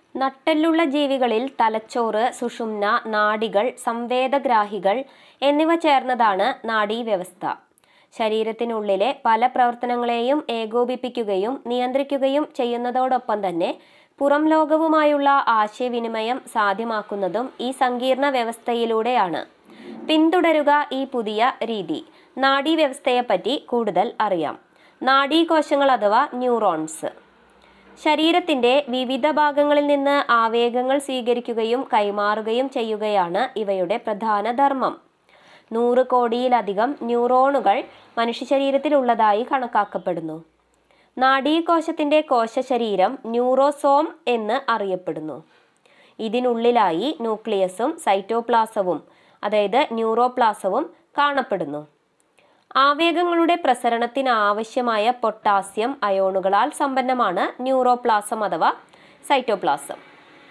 നട്ടെല്ലുള്ള ജീവികളിൽ തലച്ചോറ് സുഷുമ്ന നാഡികൾ സംവേദഗ്രാഹികൾ എന്നിവ ചേർന്നതാണ് നാഡീവ്യവസ്ഥ ശരീരത്തിനുള്ളിലെ പല പ്രവർത്തനങ്ങളെയും ഏകോപിപ്പിക്കുകയും നിയന്ത്രിക്കുകയും ചെയ്യുന്നതോടൊപ്പം തന്നെ പുറം ലോകവുമായുള്ള ആശയവിനിമയം സാധ്യമാക്കുന്നതും ഈ സങ്കീർണ വ്യവസ്ഥയിലൂടെയാണ് പിന്തുടരുക ഈ പുതിയ രീതി നാഡീവ്യവസ്ഥയെപ്പറ്റി കൂടുതൽ അറിയാം നാഡീകോശങ്ങൾ അഥവാ ന്യൂറോൺസ് ശരീരത്തിന്റെ വിവിധ ഭാഗങ്ങളിൽ നിന്ന് ആവേഗങ്ങൾ സ്വീകരിക്കുകയും കൈമാറുകയും ചെയ്യുകയാണ് ഇവയുടെ പ്രധാന ധർമ്മം നൂറ് കോടിയിലധികം ന്യൂറോണുകൾ മനുഷ്യ ശരീരത്തിലുള്ളതായി കണക്കാക്കപ്പെടുന്നു നാഡീകോശത്തിന്റെ കോശശരീരം ന്യൂറോസോം എന്ന് അറിയപ്പെടുന്നു ഇതിനുള്ളിലായി ന്യൂക്ലിയസും സൈറ്റോപ്ലാസവും അതായത് ന്യൂറോപ്ലാസവും കാണപ്പെടുന്നു ആവേഗങ്ങളുടെ പ്രസരണത്തിന് ആവശ്യമായ പൊട്ടാസ്യം അയോണുകളാൽ സമ്പന്നമാണ് ന്യൂറോപ്ലാസം അഥവാ സൈറ്റോപ്ലാസം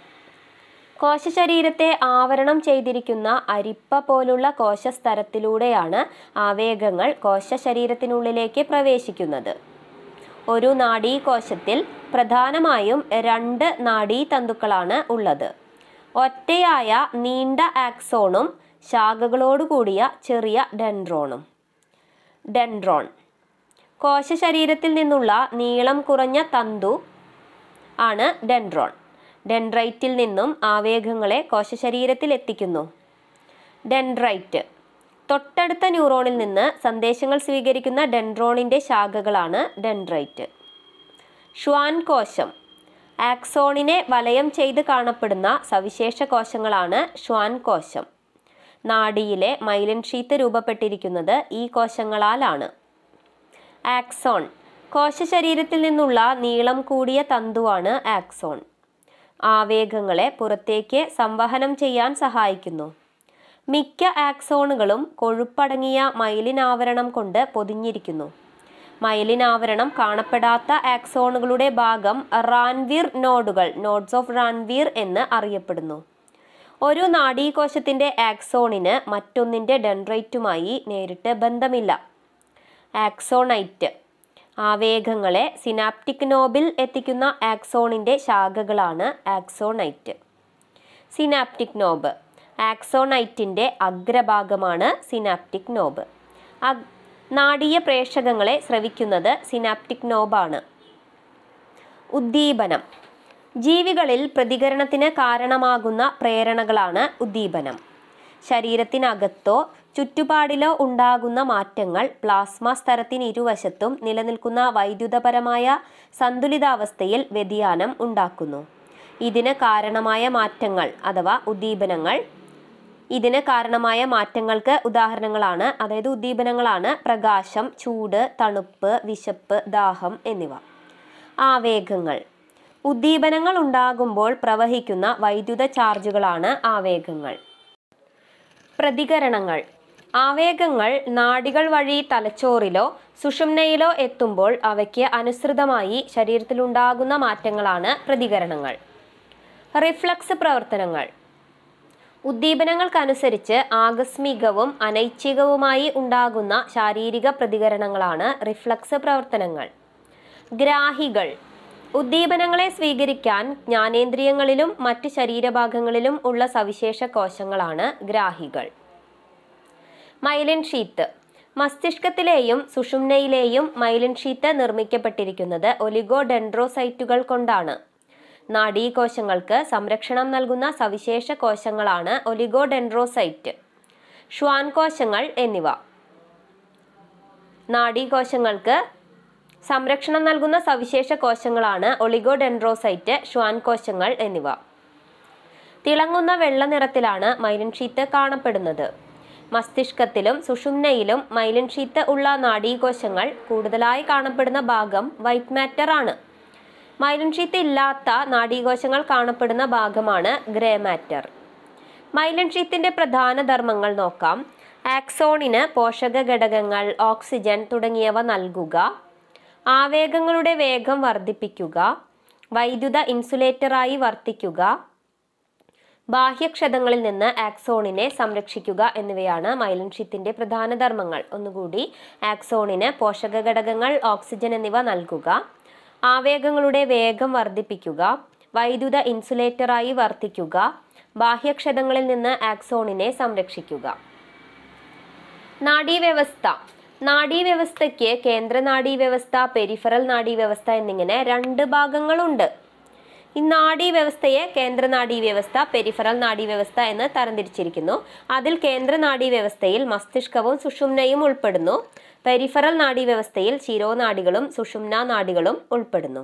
കോശശരീരത്തെ ആവരണം ചെയ്തിരിക്കുന്ന അരിപ്പ പോലുള്ള കോശസ്തരത്തിലൂടെയാണ് ആവേഗങ്ങൾ കോശശരീരത്തിനുള്ളിലേക്ക് പ്രവേശിക്കുന്നത് ഒരു നാഡീകോശത്തിൽ പ്രധാനമായും രണ്ട് നാഡീതന്തുക്കളാണ് ഉള്ളത് ഒറ്റയായ നീണ്ട ആക്സോണും ശാഖകളോടുകൂടിയ ചെറിയ ഡെൻഡ്രോണും ഡെൻഡ്രോൺ കോശശരീരത്തിൽ നിന്നുള്ള നീളം കുറഞ്ഞ തന്തു ആണ് ഡെൻഡ്രോൺ ഡെൻഡ്രൈറ്റിൽ നിന്നും ആവേഗങ്ങളെ കോശശരീരത്തിൽ എത്തിക്കുന്നു ഡെൻഡ്രൈറ്റ് തൊട്ടടുത്ത ന്യൂറോണിൽ നിന്ന് സന്ദേശങ്ങൾ സ്വീകരിക്കുന്ന ഡെൻഡ്രോണിന്റെ ശാഖകളാണ് ഡെൻഡ്രൈറ്റ് ഷ്വാൻ കോശം ആക്സോണിനെ വലയം ചെയ്ത് കാണപ്പെടുന്ന സവിശേഷ കോശങ്ങളാണ് ഷ്വാൻ കോശം നാഡിയിലെ മൈലിൻ ഷീത്ത് രൂപപ്പെട്ടിരിക്കുന്നത് ഈ കോശങ്ങളാലാണ് ആക്സോൺ കോശശരീരത്തിൽ നിന്നുള്ള നീളം കൂടിയ തന്തുവാണ് ആക്സോൺ ആവേഗങ്ങളെ പുറത്തേക്ക് സംവഹനം ചെയ്യാൻ സഹായിക്കുന്നു മിക്ക ആക്സോണുകളും കൊഴുപ്പടങ്ങിയ മൈലിൻ ആവരണം കൊണ്ട് പൊതിഞ്ഞിരിക്കുന്നു മൈലിൻ ആവരണം കാണപ്പെടാത്ത ആക്സോണുകളുടെ ഭാഗം റാൻവീർ നോഡുകൾ നോഡ്സ് ഓഫ് റാൻവീർ എന്ന് അറിയപ്പെടുന്നു ഒരു നാഡീകോശത്തിന്റെ ആക്സോണിന് മറ്റൊന്നിന്റെ ഡെൻഡ്രൈറ്റുമായി നേരിട്ട് ബന്ധമില്ല ആക്സോണൈറ്റ് ആവേഗങ്ങളെ സിനാപ്റ്റിക് നോബിൽ എത്തിക്കുന്ന ആക്സോണിന്റെ ശാഖകളാണ് ആക്സോണൈറ്റ് സിനാപ്റ്റിക് നോബ് ആക്സോണൈറ്റിന്റെ അഗ്രഭാഗമാണ് സിനാപ്റ്റിക് നോബ് അഗ് നാഡീയ പ്രേഷകങ്ങളെ സ്രവിക്കുന്നത് സിനാപ്റ്റിക് നോബാണ് ഉദ്ദീപനം ജീവികളിൽ പ്രതികരണത്തിന് കാരണമാകുന്ന പ്രേരണകളാണ് ഉദ്ദീപനം ശരീരത്തിനകത്തോ ചുറ്റുപാടിലോ ഉണ്ടാകുന്ന മാറ്റങ്ങൾ പ്ലാസ്മ സ്തരത്തിന് ഇരുവശത്തും നിലനിൽക്കുന്ന വൈദ്യുതപരമായ സന്തുലിതാവസ്ഥയിൽ വ്യതിയാനം ഉണ്ടാക്കുന്നു ഇതിന് കാരണമായ മാറ്റങ്ങൾ അഥവാ ഉദ്ദീപനങ്ങൾ ഇതിന് കാരണമായ മാറ്റങ്ങൾക്ക് ഉദാഹരണങ്ങളാണ് അതായത് ഉദ്ദീപനങ്ങളാണ് പ്രകാശം ചൂട് തണുപ്പ് വിശപ്പ് ദാഹം എന്നിവ ആവേഗങ്ങൾ ഉദ്ദീപനങ്ങൾ ഉണ്ടാകുമ്പോൾ പ്രവഹിക്കുന്ന വൈദ്യുത ചാർജുകളാണ് ആവേഗങ്ങൾ പ്രതികരണങ്ങൾ ആവേഗങ്ങൾ നാഡികൾ വഴി തലച്ചോറിലോ സുഷുമ്നയിലോ എത്തുമ്പോൾ അവയ്ക്ക് അനുസൃതമായി ശരീരത്തിലുണ്ടാകുന്ന മാറ്റങ്ങളാണ് പ്രതികരണങ്ങൾ റിഫ്ലക്സ് പ്രവർത്തനങ്ങൾ ഉദ്ദീപനങ്ങൾക്കനുസരിച്ച് ആകസ്മികവും അനൈച്ഛികവുമായി ഉണ്ടാകുന്ന ശാരീരിക പ്രതികരണങ്ങളാണ് റിഫ്ലക്സ് പ്രവർത്തനങ്ങൾ ഗ്രാഹികൾ ഉദ്ദീപനങ്ങളെ സ്വീകരിക്കാൻ ജ്ഞാനേന്ദ്രിയങ്ങളിലും മറ്റ് ശരീരഭാഗങ്ങളിലും ഉള്ള സവിശേഷ കോശങ്ങളാണ് ഗ്രാഹികൾ മൈലിൻ ഷീത്ത് മസ്തിഷ്കത്തിലെയും സുഷുമ്നയിലെയും മൈലിൻ ഷീത്ത് നിർമ്മിക്കപ്പെട്ടിരിക്കുന്നത് ഒലിഗോഡെൻഡ്രോസൈറ്റുകൾ കൊണ്ടാണ് നാഡീകോശങ്ങൾക്ക് സംരക്ഷണം നൽകുന്ന സവിശേഷ കോശങ്ങളാണ് ഒലിഗോഡെൻഡ്രോസൈറ്റ് ഷ്വാൻ കോശങ്ങൾ എന്നിവ നാഡീകോശങ്ങൾക്ക് സംരക്ഷണം നൽകുന്ന സവിശേഷ കോശങ്ങളാണ് ഒളിഗോഡെൻഡ്രോസൈറ്റ് ഷ്വാൻ കോശങ്ങൾ എന്നിവ തിളങ്ങുന്ന വെള്ള നിറത്തിലാണ് മൈലിൻ ഷീത്ത് കാണപ്പെടുന്നത് മസ്തിഷ്കത്തിലും സുഷുമ്നയിലും മൈലിൻ ഷീത്ത് ഉള്ള നാഡീകോശങ്ങൾ കൂടുതലായി കാണപ്പെടുന്ന ഭാഗം വൈറ്റ് മാറ്റർ ആണ് മൈലിൻ ഷീത്ത് ഇല്ലാത്ത നാഡീകോശങ്ങൾ കാണപ്പെടുന്ന ഭാഗമാണ് ഗ്രേ മാറ്റർ മൈലിൻ ഷീത്തിന്റെ പ്രധാന ധർമ്മങ്ങൾ നോക്കാം ആക്സോണിന് പോഷക ഘടകങ്ങൾ ഓക്സിജൻ തുടങ്ങിയവ നൽകുക ആവേഗങ്ങളുടെ വേഗം വർദ്ധിപ്പിക്കുക വൈദ്യുത ഇൻസുലേറ്ററായി വർത്തിക്കുക ബാഹ്യക്ഷതങ്ങളിൽ നിന്ന് ആക്സോണിനെ സംരക്ഷിക്കുക എന്നിവയാണ് മൈലിൻ ഷീത്തിന്റെ പ്രധാന ധർമ്മങ്ങൾ ഒന്നുകൂടി ആക്സോണിന് പോഷക ഘടകങ്ങൾ ഓക്സിജൻ എന്നിവ നൽകുക ആവേഗങ്ങളുടെ വേഗം വർദ്ധിപ്പിക്കുക വൈദ്യുത ഇൻസുലേറ്ററായി വർത്തിക്കുക ബാഹ്യക്ഷതങ്ങളിൽ നിന്ന് ആക്സോണിനെ സംരക്ഷിക്കുക നാഡീവ്യവസ്ഥ നാഡീവ്യവസ്ഥയ്ക്ക് കേന്ദ്ര നാഡീവ്യവസ്ഥ പെരിഫറൽ നാഡീവ്യവസ്ഥ എന്നിങ്ങനെ രണ്ട് ഭാഗങ്ങളുണ്ട് ഈ നാഡീവ്യവസ്ഥയെ കേന്ദ്ര നാഡീവ്യവസ്ഥ പെരിഫറൽ നാഡീവ്യവസ്ഥ എന്ന് തരംതിരിച്ചിരിക്കുന്നു അതിൽ കേന്ദ്ര നാഡീവ്യവസ്ഥയിൽ മസ്തിഷ്കവും സുഷുമ്നയും ഉൾപ്പെടുന്നു പെരിഫറൽ നാഡീവ്യവസ്ഥയിൽ ശിരോനാഡികളും സുഷുമ്ന നാഡികളും ഉൾപ്പെടുന്നു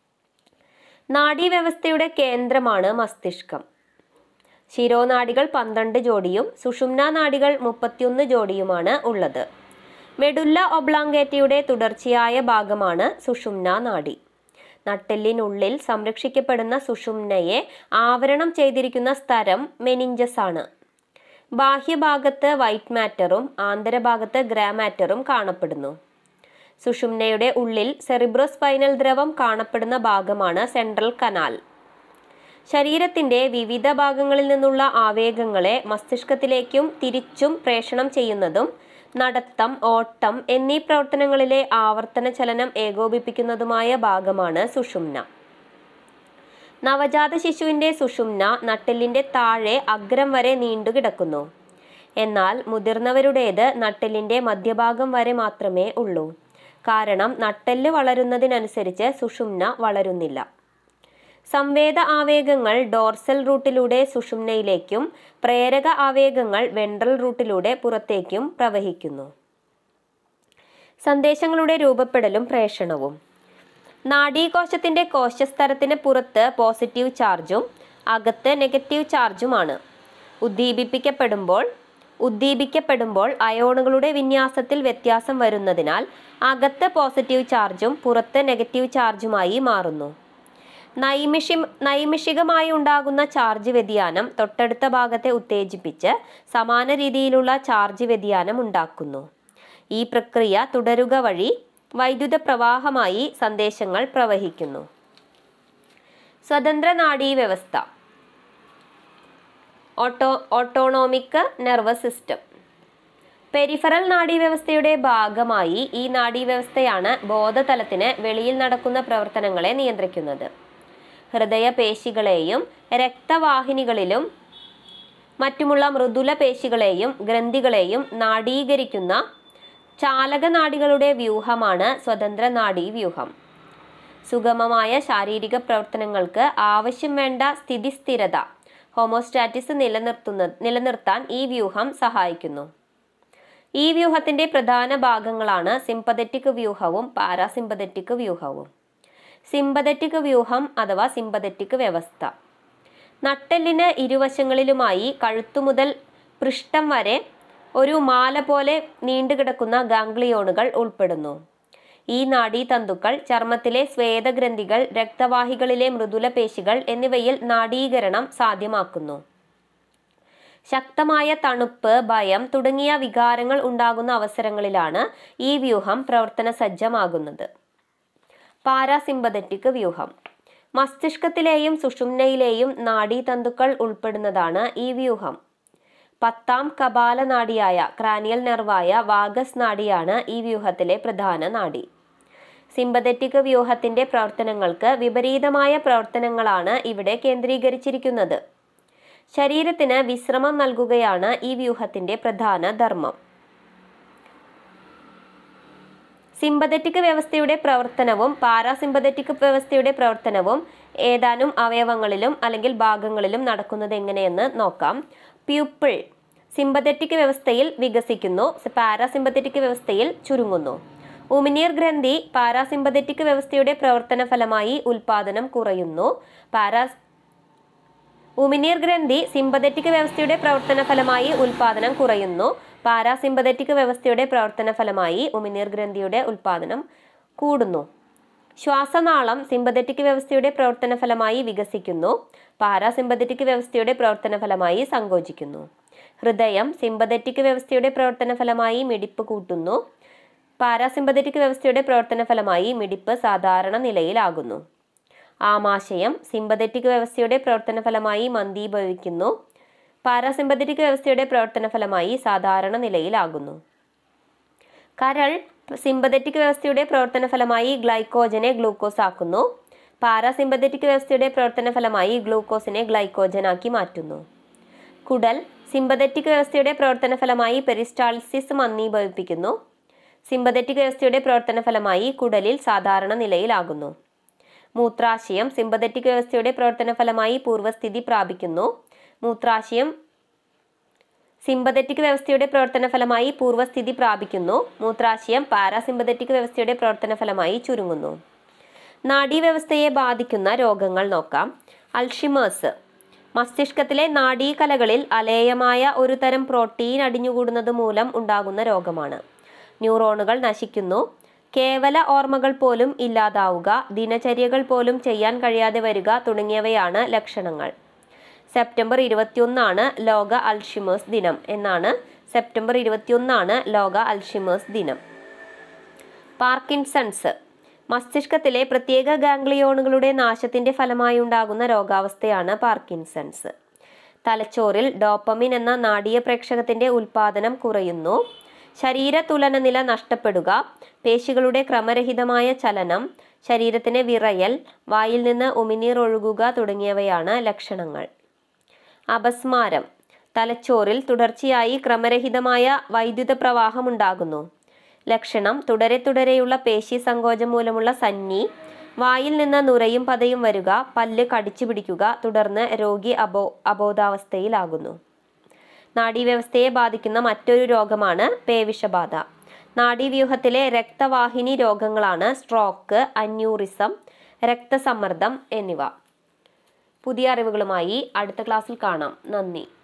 നാഡീവ്യവസ്ഥയുടെ കേന്ദ്രമാണ് മസ്തിഷ്കം ശിരോനാഡികൾ പന്ത്രണ്ട് ജോഡിയും സുഷുമ്ന നാഡികൾ മുപ്പത്തിയൊന്ന് ജോഡിയുമാണ് ഉള്ളത് മെഡുല്ല ഒബ്ലാങ്കേറ്റയുടെ തുടർച്ചയായ ഭാഗമാണ് സുഷുമ്ന നാഡി നട്ടെല്ലിനുള്ളിൽ സംരക്ഷിക്കപ്പെടുന്ന സുഷുമ്നയെ ആവരണം ചെയ്തിരിക്കുന്ന സ്ഥലം മെനിഞ്ചസ് ആണ് ബാഹ്യഭാഗത്ത് വൈറ്റ് മാറ്ററും ആന്തരഭാഗത്ത് ഗ്രാമാറ്ററും കാണപ്പെടുന്നു സുഷുമ്നയുടെ ഉള്ളിൽ സെറിബ്രോസ്പൈനൽ ദ്രവം കാണപ്പെടുന്ന ഭാഗമാണ് സെൻട്രൽ കനാൽ ശരീരത്തിന്റെ വിവിധ ഭാഗങ്ങളിൽ നിന്നുള്ള ആവേഗങ്ങളെ മസ്തിഷ്കത്തിലേക്കും തിരിച്ചും പ്രേഷണം ചെയ്യുന്നതും നടത്തം ഓട്ടം എന്നീ പ്രവർത്തനങ്ങളിലെ ആവർത്തന ചലനം ഏകോപിപ്പിക്കുന്നതുമായ ഭാഗമാണ് സുഷുമ്ന നവജാത ശിശുവിന്റെ സുഷുമ്ന നട്ടെല്ലിന്റെ താഴെ അഗ്രം വരെ നീണ്ടുകിടക്കുന്നു എന്നാൽ മുതിർന്നവരുടേത് നട്ടെല്ലിന്റെ മധ്യഭാഗം വരെ മാത്രമേ ഉള്ളൂ കാരണം നട്ടെല്ല് വളരുന്നതിനനുസരിച്ച് സുഷുമ്ന വളരുന്നില്ല സംവേദ ആവേഗങ്ങൾ ഡോർസൽ റൂട്ടിലൂടെ സുഷുമ്നയിലേക്കും പ്രേരക ആവേഗങ്ങൾ വെൻട്രൽ റൂട്ടിലൂടെ പുറത്തേക്കും പ്രവഹിക്കുന്നു സന്ദേശങ്ങളുടെ രൂപപ്പെടലും പ്രേഷണവും നാഡീകോശത്തിന്റെ കോശസ്തരത്തിന് പുറത്ത് പോസിറ്റീവ് ചാർജും അകത്ത് നെഗറ്റീവ് ചാർജുമാണ് ഉദ്ദീപിപ്പിക്കപ്പെടുമ്പോൾ ഉദ്ദീപിക്കപ്പെടുമ്പോൾ അയോണുകളുടെ വിന്യാസത്തിൽ വ്യത്യാസം വരുന്നതിനാൽ അകത്ത് പോസിറ്റീവ് ചാർജും പുറത്ത് നെഗറ്റീവ് ചാർജുമായി മാറുന്നു നൈമിഷി നൈമിഷികമായി ഉണ്ടാകുന്ന ചാർജ് വ്യതിയാനം തൊട്ടടുത്ത ഭാഗത്തെ ഉത്തേജിപ്പിച്ച് സമാന രീതിയിലുള്ള ചാർജ് വ്യതിയാനം ഉണ്ടാക്കുന്നു ഈ പ്രക്രിയ തുടരുക വഴി വൈദ്യുത പ്രവാഹമായി സന്ദേശങ്ങൾ പ്രവഹിക്കുന്നു സ്വതന്ത്ര നാഡീ വ്യവസ്ഥ auto autonomic nervous system peripheral നാഡീവ്യവസ്ഥയുടെ ഭാഗമായി ഈ നാഡീവ്യവസ്ഥയാണ് ബോധതലത്തിന് വെളിയിൽ നടക്കുന്ന പ്രവർത്തനങ്ങളെ നിയന്ത്രിക്കുന്നത് ഹൃദയപേശികളെയും രക്തവാഹിനികളിലും മറ്റുമുള്ള മൃദുല പേശികളെയും ഗ്രന്ഥികളെയും നാഡീകരിക്കുന്ന ചാലകനാഡികളുടെ വ്യൂഹമാണ് സ്വതന്ത്ര നാഡീ വ്യൂഹം സുഗമമായ ശാരീരിക പ്രവർത്തനങ്ങൾക്ക് ആവശ്യം വേണ്ട സ്ഥിതിസ്ഥിരത ഹോമോസ്റ്റാറ്റിസ് നിലനിർത്തുന്ന നിലനിർത്താൻ ഈ വ്യൂഹം സഹായിക്കുന്നു ഈ വ്യൂഹത്തിന്റെ പ്രധാന ഭാഗങ്ങളാണ് സിമ്പതറ്റിക് വ്യൂഹവും പാരാസിമ്പതറ്റിക് വ്യൂഹവും സിമ്പതറ്റിക് വ്യൂഹം അഥവാ സിമ്പതറ്റിക് വ്യവസ്ഥ നട്ടെല്ലിന് ഇരുവശങ്ങളിലുമായി കഴുത്തു മുതൽ പൃഷ്ഠം വരെ ഒരു മാല പോലെ നീണ്ടുകിടക്കുന്ന ഗാംഗ്ലിയോണുകൾ ഉൾപ്പെടുന്നു ഈ നാഡീതന്തുക്കൾ ചർമ്മത്തിലെ സ്വേദഗ്രന്ഥികൾ രക്തവാഹികളിലെ മൃദുല പേശികൾ എന്നിവയിൽ നാഡീകരണം സാധ്യമാക്കുന്നു ശക്തമായ തണുപ്പ് ഭയം തുടങ്ങിയ വികാരങ്ങൾ ഉണ്ടാകുന്ന അവസരങ്ങളിലാണ് ഈ വ്യൂഹം പ്രവർത്തന സജ്ജമാകുന്നത് പാരാസിമ്പതറ്റിക് വ്യൂഹം മസ്തിഷ്കത്തിലെയും സുഷുമ്നയിലെയും നാഡീതന്തുക്കൾ ഉൾപ്പെടുന്നതാണ് ഈ വ്യൂഹം പത്താം കപാല നാഡിയായ ക്രാനിയൽ നെർവായ വാഗസ് നാഡിയാണ് ഈ വ്യൂഹത്തിലെ പ്രധാന നാഡി സിമ്പതറ്റിക് വ്യൂഹത്തിന്റെ പ്രവർത്തനങ്ങൾക്ക് വിപരീതമായ പ്രവർത്തനങ്ങളാണ് ഇവിടെ കേന്ദ്രീകരിച്ചിരിക്കുന്നത് ശരീരത്തിന് വിശ്രമം നൽകുകയാണ് ഈ വ്യൂഹത്തിന്റെ പ്രധാന ധർമ്മം സിമ്പതറ്റിക് വ്യവസ്ഥയുടെ പ്രവർത്തനവും പാരാസിമ്പതറ്റിക് വ്യവസ്ഥയുടെ പ്രവർത്തനവും ഏതാനും അവയവങ്ങളിലും അല്ലെങ്കിൽ ഭാഗങ്ങളിലും നടക്കുന്നത് എങ്ങനെയെന്ന് നോക്കാം പ്യൂപ്പിൾ സിമ്പതറ്റിക് വ്യവസ്ഥയിൽ വികസിക്കുന്നു പാരാസിമ്പതറ്റിക് വ്യവസ്ഥയിൽ ചുരുങ്ങുന്നു ഉമിനീർ ഗ്രന്ഥി പാരാസിമ്പതറ്റിക് വ്യവസ്ഥയുടെ പ്രവർത്തന ഫലമായി ഉൽപാദനം കുറയുന്നു പാരാസ് ഉമിനീർ ഗ്രന്ഥി സിമ്പതറ്റിക് വ്യവസ്ഥയുടെ പ്രവർത്തന ഫലമായി ഉൽപാദനം കുറയുന്നു പാരാസിമ്പതറ്റിക് വ്യവസ്ഥയുടെ പ്രവർത്തന ഫലമായി ഉമിനീർ ഗ്രന്ഥിയുടെ ഉൽപാദനം കൂടുന്നു ശ്വാസനാളം സിമ്പതറ്റിക് വ്യവസ്ഥയുടെ പ്രവർത്തന ഫലമായി വികസിക്കുന്നു പാരാസിമ്പതറ്റിക് വ്യവസ്ഥയുടെ പ്രവർത്തന ഫലമായി സങ്കോചിക്കുന്നു ഹൃദയം സിമ്പതറ്റിക് വ്യവസ്ഥയുടെ പ്രവർത്തന ഫലമായി മിടിപ്പ് കൂട്ടുന്നു പാരാസിമ്പതറ്റിക് വ്യവസ്ഥയുടെ പ്രവർത്തന ഫലമായി മിടിപ്പ് സാധാരണ നിലയിലാകുന്നു ആമാശയം സിമ്പതറ്റിക് വ്യവസ്ഥയുടെ പ്രവർത്തന ഫലമായി മന്ദീഭവിക്കുന്നു പാരാസിമ്പതറ്റിക് വ്യവസ്ഥയുടെ പ്രവർത്തന ഫലമായി സാധാരണ നിലയിലാകുന്നു കരൾ സിമ്പതറ്റിക് വ്യവസ്ഥയുടെ പ്രവർത്തന ഫലമായി ഗ്ലൈക്കോജനെ ഗ്ലൂക്കോസ് ആക്കുന്നു പാരാസിമ്പത്തറ്റിക് വ്യവസ്ഥയുടെ പ്രവർത്തന ഫലമായി ഗ്ലൂക്കോസിനെ ഗ്ലൈക്കോജനാക്കി മാറ്റുന്നു കുടൽ സിമ്പതറ്റിക് വ്യവസ്ഥയുടെ പ്രവർത്തന ഫലമായി പെരിസ്റ്റാൾസിസ് മന്ദീഭവിപ്പിക്കുന്നു സിമ്പതറ്റിക് വ്യവസ്ഥയുടെ പ്രവർത്തന ഫലമായി കുടലിൽ സാധാരണ നിലയിലാകുന്നു മൂത്രാശയം സിമ്പതറ്റിക് വ്യവസ്ഥയുടെ പ്രവർത്തന ഫലമായി പൂർവ്വസ്ഥിതി പ്രാപിക്കുന്നു മൂത്രാശയം സിമ്പതറ്റിക് വ്യവസ്ഥയുടെ പ്രവർത്തന ഫലമായി പൂർവ്വസ്ഥിതി പ്രാപിക്കുന്നു മൂത്രാശയം പാരാസിമ്പതറ്റിക് വ്യവസ്ഥയുടെ പ്രവർത്തന ഫലമായി ചുരുങ്ങുന്നു നാഡീവ്യവസ്ഥയെ ബാധിക്കുന്ന രോഗങ്ങൾ നോക്കാം അൾഷിമേഴ്സ് മസ്തിഷ്കത്തിലെ നാഡീകലകളിൽ അലേയമായ ഒരു തരം പ്രോട്ടീൻ അടിഞ്ഞുകൂടുന്നത് മൂലം ഉണ്ടാകുന്ന രോഗമാണ് ന്യൂറോണുകൾ നശിക്കുന്നു കേവല ഓർമ്മകൾ പോലും ഇല്ലാതാവുക ദിനചര്യകൾ പോലും ചെയ്യാൻ കഴിയാതെ വരിക തുടങ്ങിയവയാണ് ലക്ഷണങ്ങൾ സെപ്റ്റംബർ ഇരുപത്തിയൊന്നാണ് ലോക അൽഷിമേഴ്സ് ദിനം എന്നാണ് സെപ്റ്റംബർ ഇരുപത്തിയൊന്നാണ് ലോക അൽഷിമേഴ്സ് ദിനം പാർക്കിൻസൺസ് മസ്തിഷ്കത്തിലെ പ്രത്യേക ഗാംഗ്ലിയോണുകളുടെ നാശത്തിന്റെ ഫലമായി ഉണ്ടാകുന്ന രോഗാവസ്ഥയാണ് പാർക്കിൻസൺസ് തലച്ചോറിൽ ഡോപ്പമിൻ എന്ന നാഡീയ പ്രേക്ഷകത്തിന്റെ ഉൽപാദനം കുറയുന്നു ശരീര തുലനനില നഷ്ടപ്പെടുക പേശികളുടെ ക്രമരഹിതമായ ചലനം ശരീരത്തിന് വിറയൽ വായിൽ നിന്ന് ഉമിനീർ ഒഴുകുക തുടങ്ങിയവയാണ് ലക്ഷണങ്ങൾ അപസ്മാരം തലച്ചോറിൽ തുടർച്ചയായി ക്രമരഹിതമായ വൈദ്യുത പ്രവാഹം ഉണ്ടാകുന്നു ലക്ഷണം തുടരെ തുടരെയുള്ള പേശി സങ്കോചം മൂലമുള്ള സന്നി വായിൽ നിന്ന് നുരയും പതയും വരിക പല്ല് കടിച്ചു പിടിക്കുക തുടർന്ന് രോഗി അബോ അബോധാവസ്ഥയിലാകുന്നു നാഡീവ്യവസ്ഥയെ ബാധിക്കുന്ന മറ്റൊരു രോഗമാണ് പേവിഷബാധ നാഡീവ്യൂഹത്തിലെ രക്തവാഹിനി രോഗങ്ങളാണ് സ്ട്രോക്ക് അന്യൂറിസം രക്തസമ്മർദ്ദം എന്നിവ പുതിയ അറിവുകളുമായി അടുത്ത ക്ലാസ്സിൽ കാണാം നന്ദി